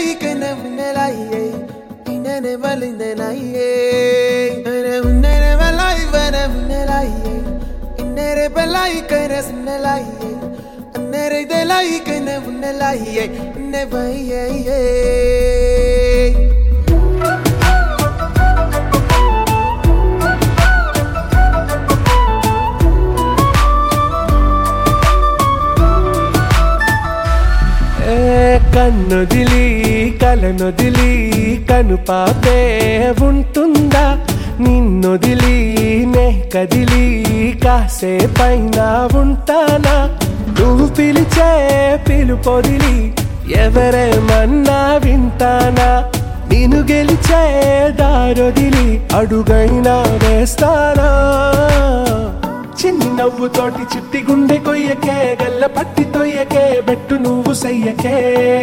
like and never like Inene malinde na ye Ine unene malai vene mune like Inere belai kene sine like Inere de like and mune like Never ye ye ఏ కన్నుదిలి కలనొదిలి కను పాపే ఉంటుందా నిన్నొదిలి నే కదిలి కాసేపైన ఉంటానా నువ్వు పిలిచే పిలుపొదిలి ఎవరేమన్నా వింటానా నేను గెలిచే దారొదిలి అడుగైనా వేస్తానా చిన్ని నవ్వుతోటి చిట్టి గుండె కొయ్యకే గల్ల పట్టి తొయ్యకే బెట్టు నువ్వు సయ్యకే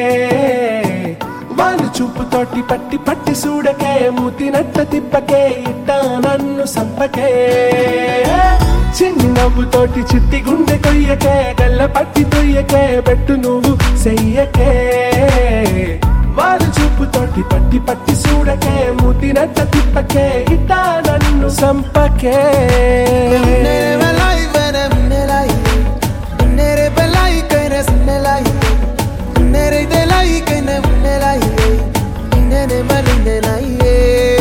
వాళ్ళు చూపుతోటి పట్టి పట్టి చూడకే మూతినట్ట తిప్పకే ఇట్టా నన్ను సంపకే చిన్ని నవ్వుతోటి చిట్టి గుండె కొయ్యకే గల్ల పట్టి తొయ్యకే బెట్టు నువ్వు సయ్యకే వాళ్ళు చూపుతోటి పట్టి పట్టి చూడకే మూతినట్ట తిప్పకే ఇట్టా నన్ను సంపకే Nere belai vene mune like Nere belai kene sine like Nere de like kene mune like Inene malinde na ye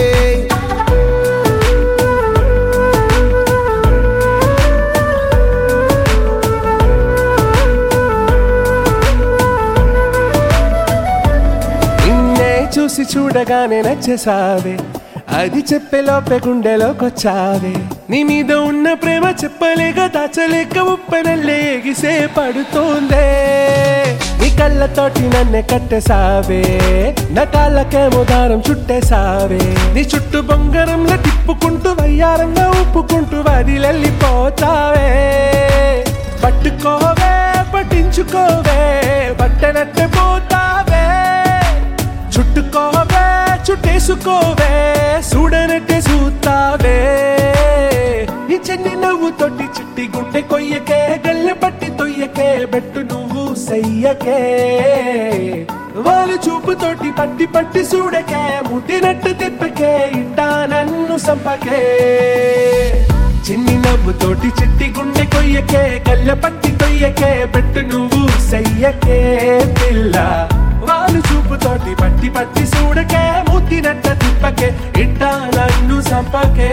నిన్నే చూసి చూడగానే నచ్చేసావే అది చెప్పే లోపే గుండెలోకొచ్చావే నీ మీద ఉన్న ప్రేమ చెప్పలేక దాచలేక ఉప్పెనల్లే ఎగిసే పడుతోందే నీ కళ్ళతోటి నన్నే కట్టేసావే నా కాళ్ళకేమో దారం చుట్టేసావే నీ చుట్టూ బొంగరంలో తిప్పుకుంటూ వయ్యారంగా ఉప్పుకుంటూ వదిలెళ్ళిపోతావే పట్టుకోవే పట్టించుకోవే బట్టనట్టే పోతావే చుట్టుకోవే చుట్టేసుకోవే చూడనట్టే చూస్తావే నీ చెన్ని నవ్వు తోటి చిట్టి గుండె కొయ్యకే గల్లె పట్టి తొయ్యకే బెట్టు నువ్వు సయ్యకే వాళ్ళు చూపుతోటి పట్టి పట్టి చూడకే ముట్టినట్టు తిప్పకే ఇట్టా నన్ను సంపకే చిన్ని నవ్వుతోటి చిట్టి గుండె కొయ్యకే గల్లె పట్టి తొయ్యకే పెట్టు నువ్వు సయ్యకే పిల్ల వాళ్ళు చూపుతోటి పట్టి పట్టి చూడకే ముద్దినట్ట తిప్పకే ఇట్టా నన్ను సంపకే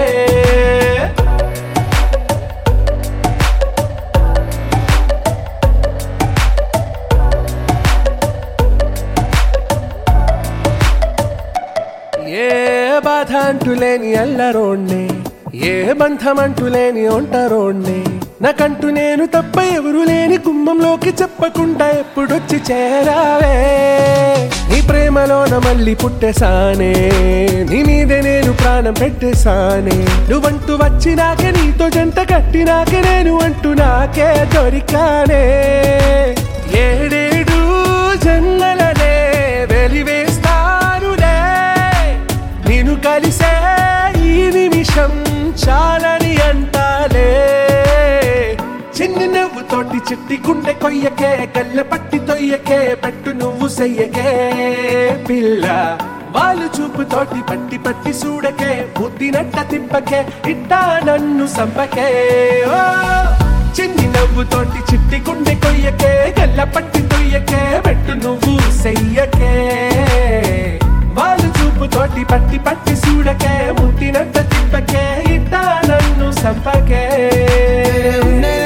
ఏ బాధ అంటులేని అల్లరోణ్ణే ఏ బంధం అంటులేని ఒంటరోణ్ణే నాకంటూ నేను తప్ప ఎవరు లేని గుమ్మంలోకి చెప్పకుండా ఎప్పుడొచ్చి చేరావే నీ ప్రేమలోన మళ్ళీ పుట్టేసానే నీ మీదే నేను ప్రాణం పెట్టేసానే నువ్వంటూ వచ్చినాకే నీతో జంట కట్టినాకే నేను అంటూ నాకే దొరికానే ఏడేడు జన్మలనే వెలివేస్తానులే నేను కలిసే ఈ నిమిషం చాలని అంటాలే చిన్ని నవ్వు తోటి చిట్టి గుండె కొయ్యకే కళ్ళ పట్టి తొయ్యకే పెట్టు నువ్వు సయ్యకే పిల్ల వాళ్ళు చూపు తోటి పట్టి పట్టి చూడకే ముద్దినట్ట తిప్పకే ఇట్టా నన్ను సంపకే ఓ చిన్ని నవ్వు తోటి చిట్టి గుండె కొయ్యకే గల్ల పట్టి తొయ్యకే పెట్టు నువ్వు సయ్యకే వాళ్ళు చూపు తోటి పట్టి పట్టి చూడకే ముట్టినట్ట తిప్పకే ఇట్టా నన్ను సంపకే Nere